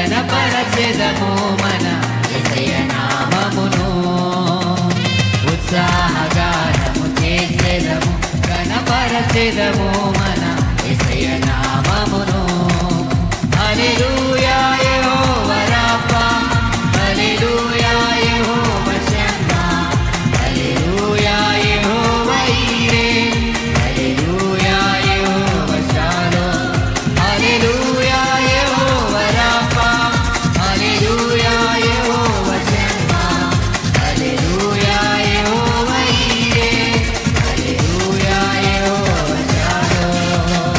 గణపరచెదము మన ఎసయ నామమును ఉత్సాహగానము చేసెదము గణపరచెదము మన ఎసయ నామమును హల్లెలూయా Jehovah Rapha hallelujah Jehovah Shammah hallelujah Jehovah Jireh hallelujah Jehovah Shalom hallelujah Jehovah Rapha hallelujah Jehovah Shammah hallelujah Jehovah Jireh hallelujah Jehovah shalom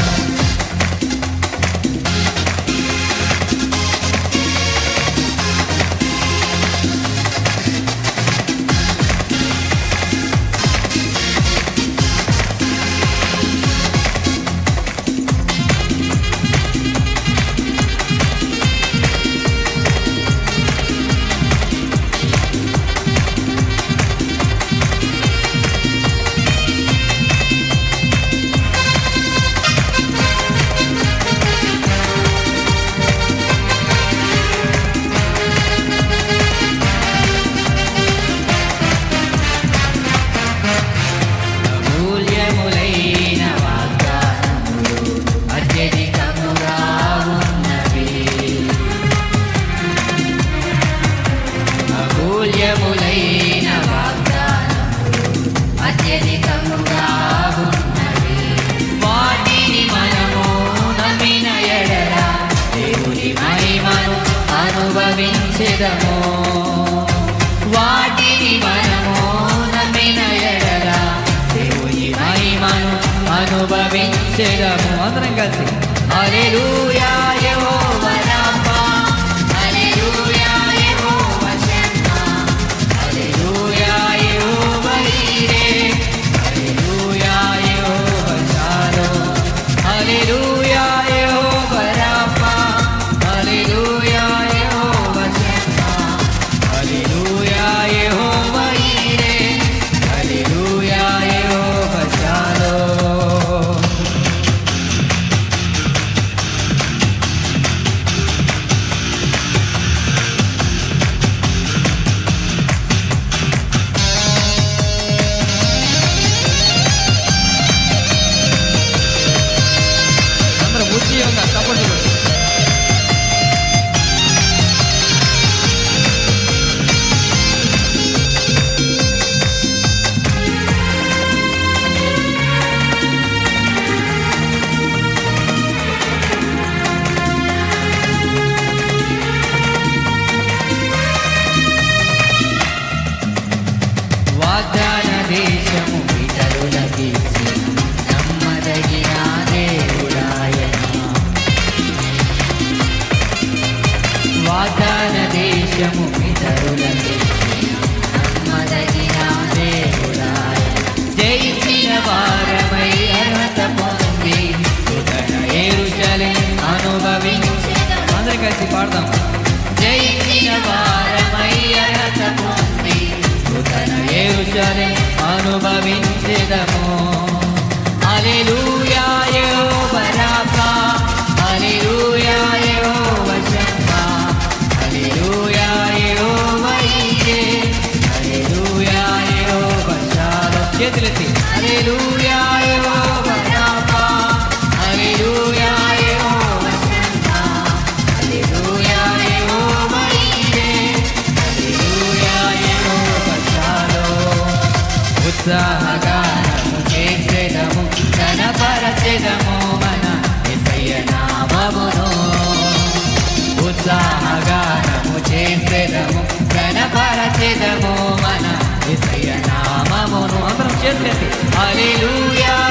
అమూల్యములైన వాగ్దానములు అత్యధికముగా ఉన్నవి అమూల్యములైన వాగ్దానములు అత్యధికముగా ఉన్నవి వాటిని మనము నమ్మిన ఎడల దేవుని మహిమను అనుభవించెదము వాటిని మనము నమ్మిన ఎడల దేవుని మహిమను అనుభవించెదము అందరం కలిసి హల్లెలూయా Jehovah Rapha hallelujah Jehovah Shammah hallelujah Jehovah Jireh hallelujah Jehovah Shalom hallelujah Jehovah Rapha hallelujah Jehovah Shammah hallelujah Jehovah Jireh hallelujah Jehovah shalom అందరూ ఉద్యోగంగా సపోర్ట్ వాగ్దాన దేశము ఇతరులకిచ్చిన నమ్మదగిన దేవుడాయన వాగ్దాన దేశము ఇతరులకిచ్చిన నమ్మదగిన దేవుడాయన జయించిన వారమై అర్హత పొంది సుగణ ఏరుచలే అనుభవించి అందరం కలిసి పాడదాం జయించిన వారమై అర్హత పొంది సుగణ ఏరుచలే అనుభవించెదము హల్లెలూయా Jehovah Rapha hallelujah Jehovah Shammah hallelujah Jehovah Jireh hallelujah Jehovah shalom చేతులెత్తి హల్లెలూయా Jehovah Rapha hallelujah Jehovah Shammah hallelujah Jehovah Jireh hallelujah Jehovah shalom ఉత్సాహగానము చేసేదము కనపరచెదము మన ఎసయ్య నామమును ఉత్సాహగానము చేసేదము కనపరచెదము మన ఎసయ్య నామమును అందరం చేతులెత్తి హల్లెలూయా